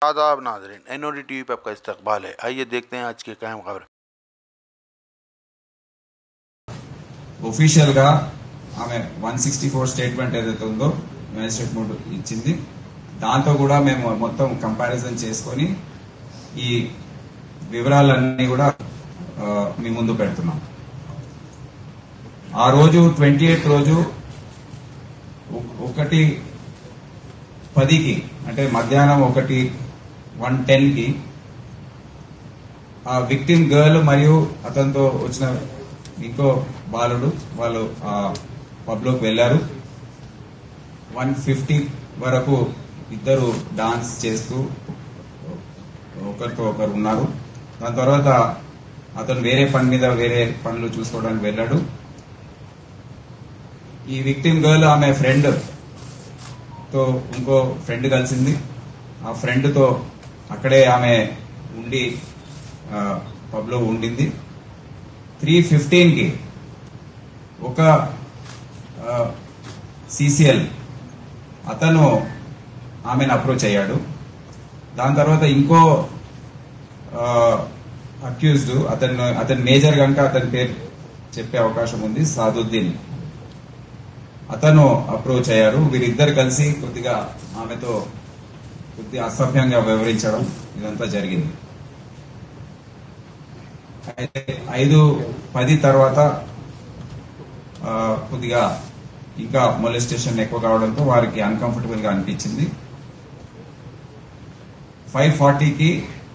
आदाब नाजरीन N T V पर आपका इस्तकबाल है आइए देखते हैं आज की कायम खबर ఒఫీషియల్ గా ఆమె వన్ సిక్స్టీ ఫోర్ స్టేట్మెంట్ ఏదైతే ఉందో మ్యాజిస్ట్రేట్ ముందు ఇచ్చింది దాంతో కూడా మేము మొత్తం కంపారిజన్ చేసుకొని ఈ వివరాలన్నీ కూడా ఆ, మీ ముందు పెడుతున్నాం ఆ రోజు ట్వంటీ ఎయిత్ రోజు ఒ- ఒకటి పదికి అంటే మధ్యాహ్నం ఒకటి వన్ టెన్ కి ఆ విక్టిమ్ గర్ల్ మరియు అతనితో వచ్చిన ఇంకో బాలుడు వాళ్ళు ఆ పబ్ లోకి వెళ్లారు వన్ ఫిఫ్టీ వరకు ఇద్దరు డాన్స్ చేస్తూ ఒకరితో ఒకరు ఉన్నారు దాని తర్వాత అతను వేరే పని మీద వేరే పనులు చూసుకోవడానికి వెళ్ళాడు ఈ విక్టిమ్ గర్ల్ ఆమె ఫ్రెండ్ తో ఇంకో ఫ్రెండ్ కలిసింది ఆ ఫ్రెండ్ తో అక్కడే ఆమె ఉండి పబ్ లో ఉండింది త్రీ ఫిఫ్టీన్ కి ఒక సిసిఎల్ అతను ఆమెను అప్రోచ్ అయ్యాడు దాని తర్వాత ఇంకో అక్యూజ్డ్ అతను అతని మేజర్ కనుక అతని పేరు చెప్పే అవకాశం ఉంది సాదుద్దీన్ అతను అప్రోచ్ అయ్యారు వీరిద్దరు కలిసి కొద్దిగా ఆమెతో కొద్దిగా అసభ్యంగా వివరించడం ఇదంతా జరిగింది అయితే ఐదు పది తర్వాత ఆ, కొద్దిగా ఇంకా మొలిస్టేషన్ ఎక్కువ కావడంతో వారికి అన్కంఫర్టబుల్ గా అనిపించింది ఫైవ్ ఫార్టీకి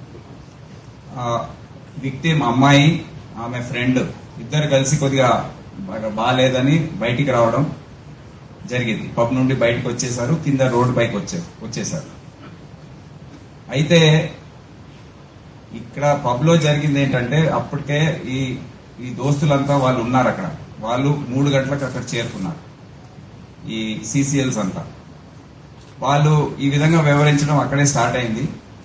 విక్టిమ్ అమ్మాయి ఆమె ఫ్రెండ్ ఇద్దరు కలిసి కొద్దిగా బాగా బాగాలేదని బయటికి రావడం జరిగింది పబ్ నుండి బయటకు వచ్చేసారు కింద రోడ్ పైకి వచ్చే వచ్చేసారు అయితే ఇక్కడ పబ్ లో జరిగింది ఏంటంటే అప్పటికే ఈ ఈ దోస్తులంతా వాళ్ళు ఉన్నారు అక్కడ వాళ్ళు మూడు గంటలకు అక్కడ చేరుకున్నారు ఈ సిసిఎల్స్ అంతా వాళ్ళు ఈ విధంగా వివరించడం అక్కడే స్టార్ట్ అయింది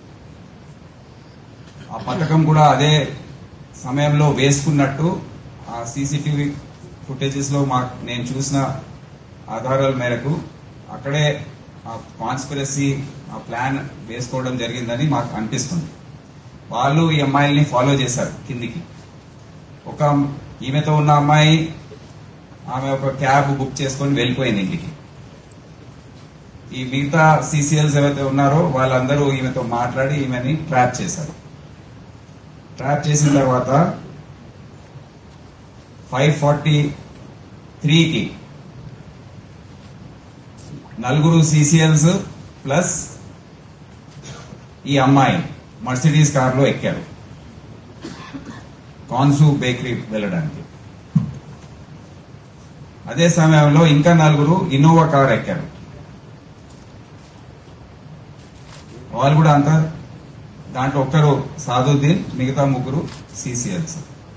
ఆ పథకం కూడా అదే సమయంలో వేసుకున్నట్టు ఆ సీసీటీవీ ఫుటేజెస్ లో మా నేను చూసిన ఆధారాల మేరకు అక్కడే ఆ కాన్స్పిరసీ ఆ ప్లాన్ వేసుకోవడం జరిగిందని మాకు అనిపిస్తుంది వాళ్ళు ఈ అమ్మాయిల్ని ఫాలో చేశారు కిందికి ఒక ఈమెతో ఉన్న అమ్మాయి ఆమె ఒక క్యాబ్ బుక్ చేసుకొని వెళ్ళిపోయింది ఇంటికి ఈ మిగతా సీసీఎల్స్ ఏవైతే ఉన్నారో వాళ్ళందరూ ఈమెతో మాట్లాడి ఈమెని ట్రాప్ చేశారు ట్రాప్ చేసిన తర్వాత ఫైవ్ ఫార్టీ త్రీకి నలుగురు సీసీఎల్స్ ప్లస్ ఈ అమ్మాయి మర్సిడీస్ కార్ లో ఎక్కారు కాన్సు బేకరీ వెళ్ళడానికి అదే సమయంలో ఇంకా నలుగురు ఇన్నోవా కార్ ఎక్కారు వాళ్ళు కూడా అంతా దాంట్లో ఒక్కరు సాదుద్దీన్ మిగతా ముగ్గురు సిసిఎల్స్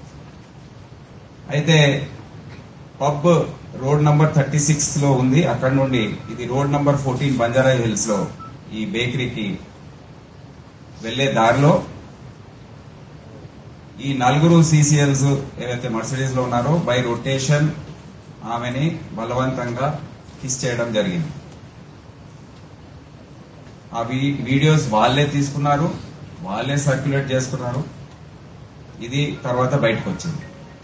అయితే pub road number thirty six లో ఉంది అక్కడ నుండి ఇది road number fourteen Banjara Hills లో ఈ బేకరీకి వెళ్లే దారిలో ఈ నలుగురు సీసీఎల్స్ ఏవైతే మర్సిడీస్ లో ఉన్నారో బై రొటేషన్ ఆమెని బలవంతంగా కిస్ చేయడం జరిగింది ఆ వీ- వీడియోస్ వాళ్ళే తీసుకున్నారు వాళ్ళే సర్క్యులేట్ చేసుకున్నారు ఇది తర్వాత బయటకు వచ్చింది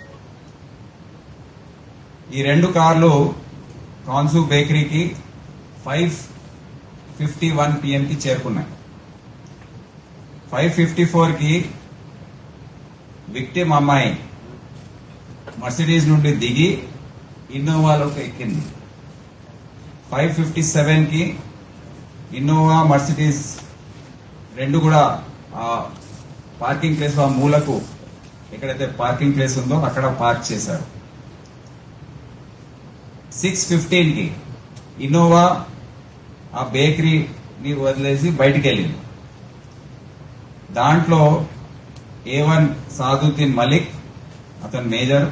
ఈ రెండు కార్లు కాన్సు బేకరీకి ఫైవ్ ఫిఫ్టీ వన్ పిఎం కి చేరుకున్నాయి ఫైవ్ ఫిఫ్టీ ఫోర్ కి విక్టిమ్ అమ్మాయి మర్సిడీస్ నుండి దిగి ఇన్నోవాలోకి ఎక్కింది ఫైవ్ ఫిఫ్టీ సెవెన్ కి ఇన్నోవా మర్సిడీస్ రెండు కూడా ఆ పార్కింగ్ ప్లేస్ ఆ మూలకు ఎక్కడైతే పార్కింగ్ ప్లేస్ ఉందో అక్కడ పార్క్ చేశారు సిక్స్ ఫిఫ్టీన్ కి ఇన్నోవా ఆ బేకరీని వదిలేసి బయటికి వెళ్ళింది దాంట్లో ఏ వన్ సాదుద్దీన్ మలిక్ అతను మేజర్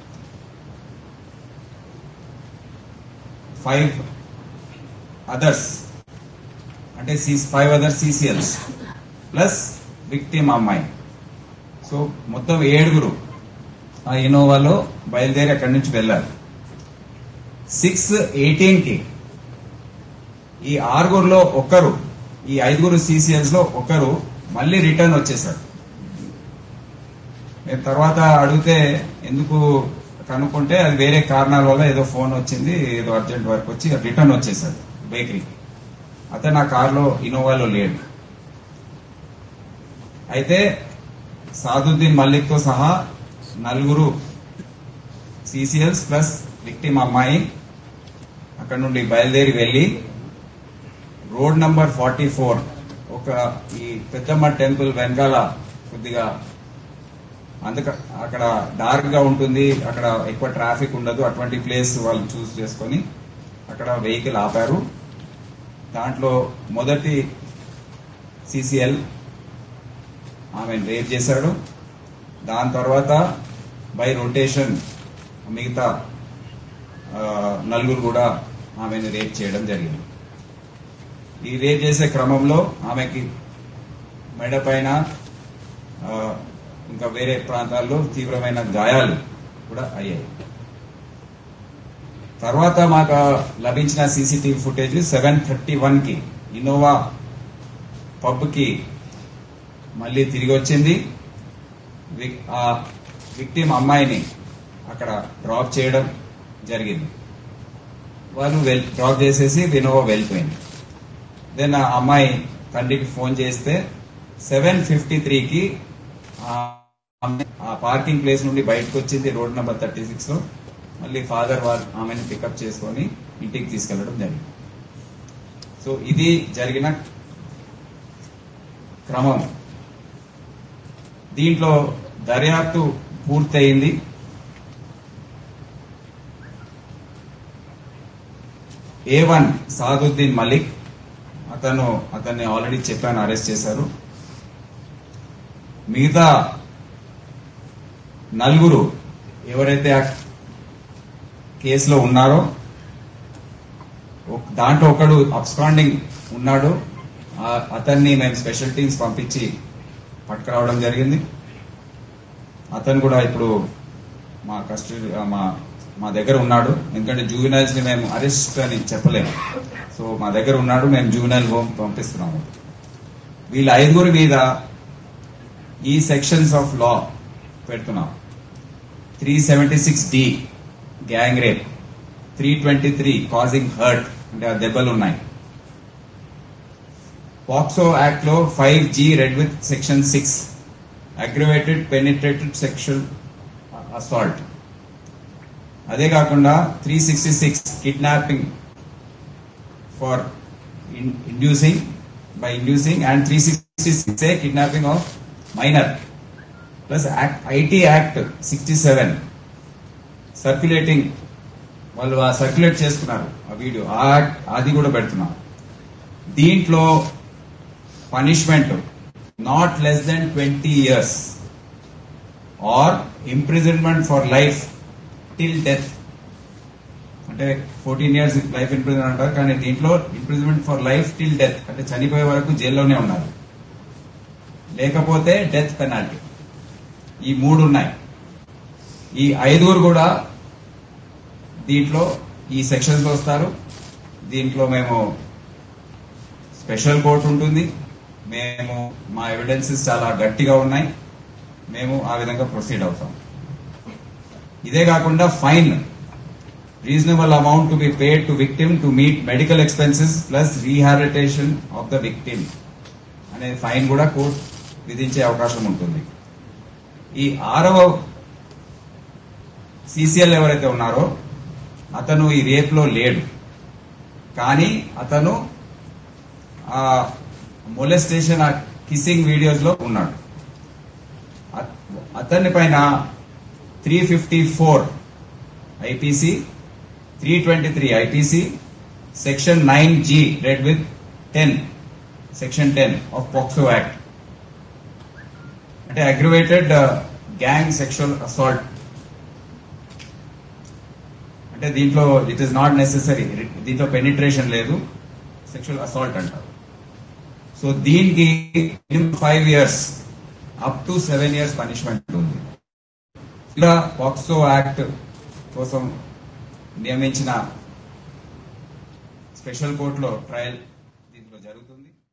ఫైవ్ అదర్స్ అంటే five other CCLs plus victim అమ్మాయి సో మొత్తం ఏడుగురు ఆ ఇన్నోవాలో బయలుదేరి అక్కడి నుంచి వెళ్ళారు సిక్స్ ఎయిటీన్ కి ఈ ఆరుగురులో ఒక్కరు ఈ ఐదుగురు సిసిఎల్స్ లో ఒకరు మళ్ళీ రిటర్న్ వచ్చేసాడు మేము తర్వాత అడిగితే ఎందుకు కనుక్కుంటే అది వేరే కారణాల వల్ల ఏదో ఫోన్ వచ్చింది ఏదో అర్జెంట్ వర్క్ వచ్చి రిటర్న్ వచ్చేసాడు బేకరీకి అతను ఆ కార్లో ఇన్నోవాలో లేడు అయితే సాదుద్దీన్ మల్లిక్ తో సహా నలుగురు సిసిఎల్స్ ప్లస్ విక్టిమ్ అమ్మాయి అక్కడ నుండి బయలుదేరి వెళ్లి రోడ్ నంబర్ ఫార్టీ ఫోర్ ఒక ఈ పెద్దమ్మ టెంపుల్ వెనకాల కొద్దిగా అందుక అక్కడ డార్క్ గా ఉంటుంది అక్కడ ఎక్కువ ట్రాఫిక్ ఉండదు అటువంటి ప్లేస్ వాళ్ళు చూస్ చేసుకొని అక్కడ వెహికల్ ఆపారు దాంట్లో మొదటి సిసిఎల్ ఆమె రేప్ చేశాడు దాని తర్వాత బై రొటేషన్ మిగతా ఆ, నలుగురు కూడా ఆమెను రేప్ చేయడం జరిగింది ఈ రేప్ చేసే క్రమంలో ఆమెకి మెడ పైన ఆ, ఇంకా వేరే ప్రాంతాల్లో తీవ్రమైన గాయాలు కూడా అయ్యాయి తర్వాత మాకు లభించిన CCTV footage seven thirty one కి ఇన్నోవా పబ్ కి మళ్ళీ తిరిగి వచ్చింది విక్- ఆ విక్టిమ్ అమ్మాయిని అక్కడ డ్రాప్ చేయడం జరిగింది వాళ్ళు వెల్ డ్రాప్ చేసేసి వినోవా వెళ్ళిపోయింది దెన్ ఆ అమ్మాయి తండ్రికి ఫోన్ చేస్తే సెవెన్ ఫిఫ్టీ త్రీకి ఆ పార్కింగ్ ప్లేస్ నుండి బయటకు వచ్చింది రోడ్ నెంబర్ థర్టీ సిక్స్ లో మళ్ళీ ఫాదర్ వారు ఆమెను పికప్ చేసుకొని ఇంటికి తీసుకెళ్లడం జరిగింది సో ఇది జరిగిన క్రమం దీంట్లో దర్యాప్తు పూర్తయింది ఏ వన్ సాదుద్దీన్ మలిక్ అతను అతన్ని ఆల్రెడీ చెప్పాను అరెస్ట్ చేశారు మిగతా నలుగురు ఎవరైతే ఆ కేసులో ఉన్నారో ఒక- దాంట్లో ఒకడు అబ్స్కాండింగ్ ఉన్నాడు ఆ- అతన్ని మేము స్పెషల్ టీమ్స్ పంపించి పట్టుకురావడం జరిగింది అతను కూడా ఇప్పుడు మా కస్టడీ మా మా దగ్గర ఉన్నాడు ఎందుకంటే జూవినైల్స్ ని మేము అరెస్ట్ అని చెప్పలేము సో మా దగ్గర ఉన్నాడు మేము జూవినైల్ హోమ్ పంపిస్తున్నాము వీళ్ళ ఐదుగురి మీద ఈ సెక్షన్స్ ఆఫ్ లా పెడుతున్నాం three seventy six D gang rape three twenty three causing hurt అంటే ఆ దెబ్బలు ఉన్నాయి పాక్సో యాక్ట్ లో five G read with section six aggravated penetrated sexual assault అదే కాకుండా three sixty six kidnapping for inducing by inducing and three sixty six A kidnapping of minor plus IT act sixty seven circulating వాళ్ళు ఆ circulate చేసుకున్నారు ఆ video ఆ act అది కూడా పెడుతున్నాం దీంట్లో punishment not less than twenty years or imprisonment for life till death అంటే ఫోర్టీన్ ఇయర్స్ లైఫ్ ఇంప్రిజన్ అంటారు కానీ దీంట్లో imprisonment for life till death అంటే చనిపోయే వరకు జైల్లోనే ఉన్నారు లేకపోతే డెత్ పెనాల్టీ ఈ మూడు ఉన్నాయి ఈ ఐదుగురు కూడా దీంట్లో ఈ సెక్షన్స్ లో వస్తారు దీంట్లో మేము స్పెషల్ కోర్ట్ ఉంటుంది మేము మా ఎవిడెన్సెస్ చాలా గట్టిగా ఉన్నాయి మేము ఆ విధంగా ప్రొసీడ్ అవుతాం ఇదే కాకుండా fine reasonable amount to be paid to victim to meet medical expenses plus rehabilitation of the victim అనే ఫైన్ కూడా కోర్టు విధించే అవకాశం ఉంటుంది ఈ ఆరవ సిసిఎల్ ఎవరైతే ఉన్నారో అతను ఈ రేప్ లో లేడు కానీ అతను ఆ మొలెస్టేషన్ ఆ కిస్సింగ్ వీడియోస్ లో ఉన్నాడు అత- అతని పైన three fifty four IPC three twenty three IPC section nine G read with ten section ten of POCSO act అంటే అగ్రివేటెడ్ గ్యాంగ్ సెక్షువల్ అసాల్ట్ అంటే దీంట్లో ఇట్ ఇస్ నాట్ నెసెసరీ దీంట్లో పెనిట్రేషన్ లేదు సెక్షువల్ అసాల్ట్ అంటారు సో దీనికి five years up to seven years punishment ఉంది ఇలా POCSO act కోసం నియమించిన స్పెషల్ కోర్టులో ట్రయల్ దీంట్లో జరుగుతుంది